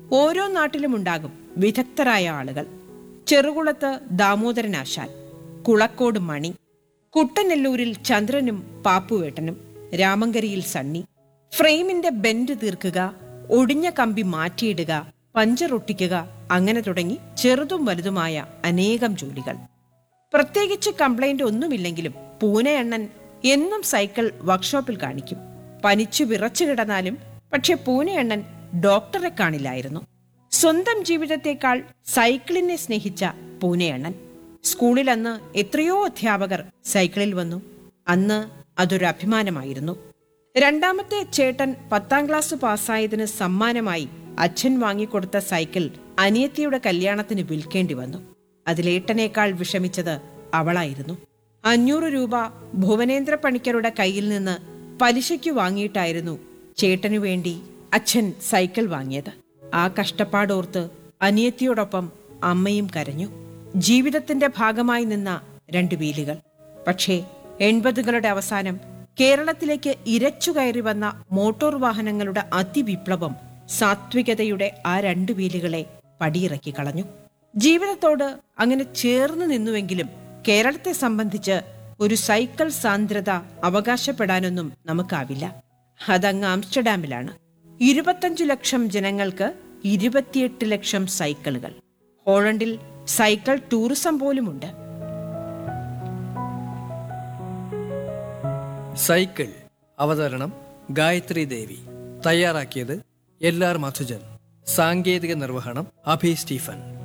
ഓരോ നാട്ടിലും ഉണ്ടാകും വിദഗ്ധരായ ആളുകൾ ചെറുകുളത്ത് ദാമോദരനാശാൻ കുളക്കോട് മണി കുട്ടനെല്ലൂരിൽ ചന്ദ്രനും പാപ്പുവേട്ടനും രാമങ്കരിയിൽ സണ്ണി ഫ്രെയിമിന്റെ ബെൻഡ് തീർക്കുക ഒടിഞ്ഞ കമ്പി മാറ്റിയിടുക പഞ്ചറൊട്ടിക്കുക അങ്ങനെ തുടങ്ങി ചെറുതും വലുതുമായ അനേകം ജോലികൾ പ്രത്യേകിച്ച് കംപ്ലൈന്റ് ഒന്നുമില്ലെങ്കിലും പൂനെയണ്ണൻ എന്നും സൈക്കിൾ വർക്ക്ഷോപ്പിൽ കാണിക്കും പനിച്ചു വിറച്ചു കിടന്നാലും പക്ഷെ പൂനെയണ്ണൻ ഡോക്ടറെ കാണില്ലായിരുന്നു സ്വന്തം ജീവിതത്തെക്കാൾ സൈക്കിളിനെ സ്നേഹിച്ച പൂനെയണ്ണൻ സ്കൂളിൽ അന്ന് എത്രയോ അധ്യാപകർ സൈക്കിളിൽ വന്നു അന്ന് അതൊരു അഭിമാനമായിരുന്നു രണ്ടാമത്തെ ചേട്ടൻ പത്താം ക്ലാസ് പാസ്സായതിന് സമ്മാനമായി അച്ഛൻ വാങ്ങിക്കൊടുത്ത സൈക്കിൾ അനിയത്തിയുടെ കല്യാണത്തിന് വിൽക്കേണ്ടി വന്നു അതിലേട്ടനേക്കാൾ വിഷമിച്ചത് അവളായിരുന്നു അഞ്ഞൂറ് രൂപ ഭുവനേന്ദ്ര പണിക്കരുടെ കയ്യിൽ നിന്ന് പലിശയ്ക്ക് വാങ്ങിയിട്ടായിരുന്നു ചേട്ടനു വേണ്ടി അച്ഛൻ സൈക്കിൾ വാങ്ങിയത് ആ കഷ്ടപ്പാടോർത്ത് അനിയത്തിയോടൊപ്പം അമ്മയും കരഞ്ഞു ജീവിതത്തിന്റെ ഭാഗമായി നിന്ന രണ്ട് വീലുകൾ പക്ഷേ എൺപതുകളുടെ അവസാനം കേരളത്തിലേക്ക് ഇരച്ചു കയറി വന്ന മോട്ടോർ വാഹനങ്ങളുടെ അതിവിപ്ലവം സാത്വികതയുടെ ആ രണ്ട് വീലുകളെ പടിയിറക്കി കളഞ്ഞു ജീവിതത്തോട് അങ്ങനെ ചേർന്ന് നിന്നുവെങ്കിലും കേരളത്തെ സംബന്ധിച്ച് ഒരു സൈക്കിൾ സാന്ദ്രത അവകാശപ്പെടാനൊന്നും നമുക്കാവില്ല അതങ്ങ് ആംസ്റ്റർഡാമിലാണ് ഇരുപത്തഞ്ചു ലക്ഷം ജനങ്ങൾക്ക് ഇരുപത്തിയെട്ട് ലക്ഷം സൈക്കിളുകൾ ഹോളണ്ടിൽ സൈക്കിൾ ടൂറിസം പോലുമുണ്ട് സൈക്കിൾ അവതരണം ഗായത്രി ദേവി തയ്യാറാക്കിയത് എൽ ആർ മധുജൻ സാങ്കേതിക നിർവഹണം അഭി സ്റ്റീഫൻ